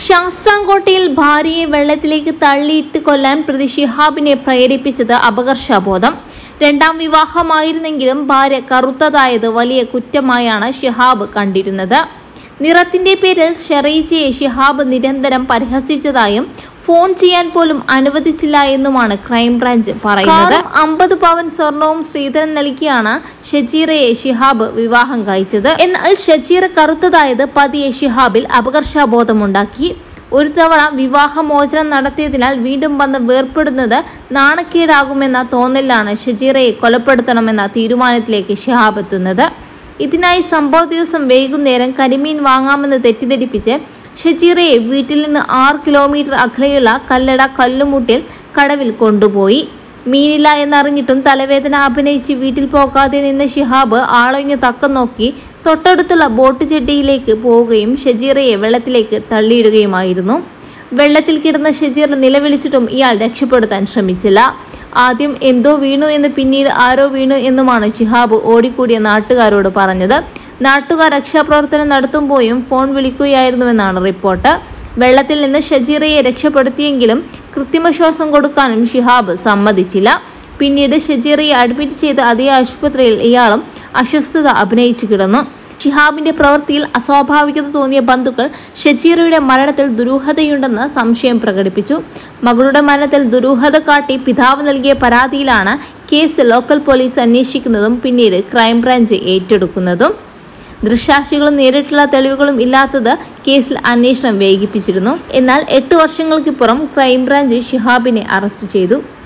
ശാസ്താംകോട്ടയിൽ ഭാര്യയെ വെള്ളത്തിലേക്ക് തള്ളിയിട്ട് കൊല്ലാൻ പ്രതി ഷിഹാബിനെ പ്രേരിപ്പിച്ചത് അപകർഷബോധം രണ്ടാം വിവാഹമായിരുന്നെങ്കിലും ഭാര്യ കറുത്തതായത് വലിയ കുറ്റമായാണ് ഷിഹാബ് കണ്ടിരുന്നത് നിറത്തിന്റെ പേരിൽ ഷെറീജയെ ഷിഹാബ് നിരന്തരം പരിഹസിച്ചതായും ഫോൺ ചെയ്യാൻ പോലും അനുവദിച്ചില്ല എന്നുമാണ് ക്രൈംബ്രാഞ്ച് പറയുന്നത് അമ്പത് പവൻ സ്വർണവും ശ്രീധരൻ നൽകിയാണ് ഷജീറയെ ഷിഹാബ് വിവാഹം കഴിച്ചത് എന്നാൽ ഷജീറ കറുത്തതായത് പതിയെ ഷിഹാബിൽ അപകർഷബോധമുണ്ടാക്കി ഒരു തവണ വിവാഹമോചനം നടത്തിയതിനാൽ വീണ്ടും വന്ന് വേർപ്പെടുന്നത് നാണക്കേടാകുമെന്ന തോന്നലിലാണ് ഷജീറയെ കൊലപ്പെടുത്തണമെന്ന തീരുമാനത്തിലേക്ക് ഷിഹാബ് എത്തുന്നത് ഇതിനായി സംഭവ ദിവസം വൈകുന്നേരം കരിമീൻ വാങ്ങാമെന്ന് തെറ്റിദ്ധരിപ്പിച്ച് ഷജീറയെ വീട്ടിൽ നിന്ന് ആറ് കിലോമീറ്റർ അകലെയുള്ള കല്ലട കല്ലുമുട്ടിൽ കടവിൽ കൊണ്ടുപോയി മീനില്ല എന്നറിഞ്ഞിട്ടും തലവേദന അഭിനയിച്ച് വീട്ടിൽ പോകാതെ നിന്ന ഷിഹാബ് ആളൊഴിഞ്ഞ് തക്കം നോക്കി തൊട്ടടുത്തുള്ള ബോട്ട് ചെട്ടിയിലേക്ക് പോവുകയും ഷജീറയെ വെള്ളത്തിലേക്ക് തള്ളിയിടുകയുമായിരുന്നു വെള്ളത്തിൽ കിടന്ന ഷജീർ നിലവിളിച്ചിട്ടും ഇയാൾ രക്ഷപ്പെടുത്താൻ ശ്രമിച്ചില്ല ആദ്യം എന്തോ വീണു എന്ന് പിന്നീട് ആരോ വീണു എന്നുമാണ് ഷിഹാബ് ഓടിക്കൂടിയ നാട്ടുകാരോട് പറഞ്ഞത് നാട്ടുകാർ രക്ഷാപ്രവർത്തനം നടത്തുമ്പോഴും ഫോൺ വിളിക്കുകയായിരുന്നുവെന്നാണ് റിപ്പോർട്ട് വെള്ളത്തിൽ നിന്ന് ഷജീറയെ രക്ഷപ്പെടുത്തിയെങ്കിലും കൃത്രിമശ്വാസം കൊടുക്കാനും ഷിഹാബ് സമ്മതിച്ചില്ല പിന്നീട് ഷജീറയെ അഡ്മിറ്റ് ചെയ്ത് അതേ ആശുപത്രിയിൽ ഇയാളും അസ്വസ്ഥത അഭിനയിച്ചു കിടന്നു ഷിഹാബിന്റെ പ്രവൃത്തിയിൽ അസ്വാഭാവികത തോന്നിയ ബന്ധുക്കൾ ഷജീറയുടെ മരണത്തിൽ ദുരൂഹതയുണ്ടെന്ന് സംശയം പ്രകടിപ്പിച്ചു മകളുടെ മരണത്തിൽ ദുരൂഹത കാട്ടി പിതാവ് നൽകിയ പരാതിയിലാണ് കേസ് ലോക്കൽ പോലീസ് അന്വേഷിക്കുന്നതും പിന്നീട് ക്രൈംബ്രാഞ്ച് ഏറ്റെടുക്കുന്നതും ദൃക്സാക്ഷികളും നേരിട്ടുള്ള തെളിവുകളും ഇല്ലാത്തത് കേസിൽ അന്വേഷണം വൈകിപ്പിച്ചിരുന്നു എന്നാൽ എട്ട് വർഷങ്ങൾക്കിപ്പുറം ക്രൈംബ്രാഞ്ച് ഷിഹാബിനെ അറസ്റ്റ് ചെയ്തു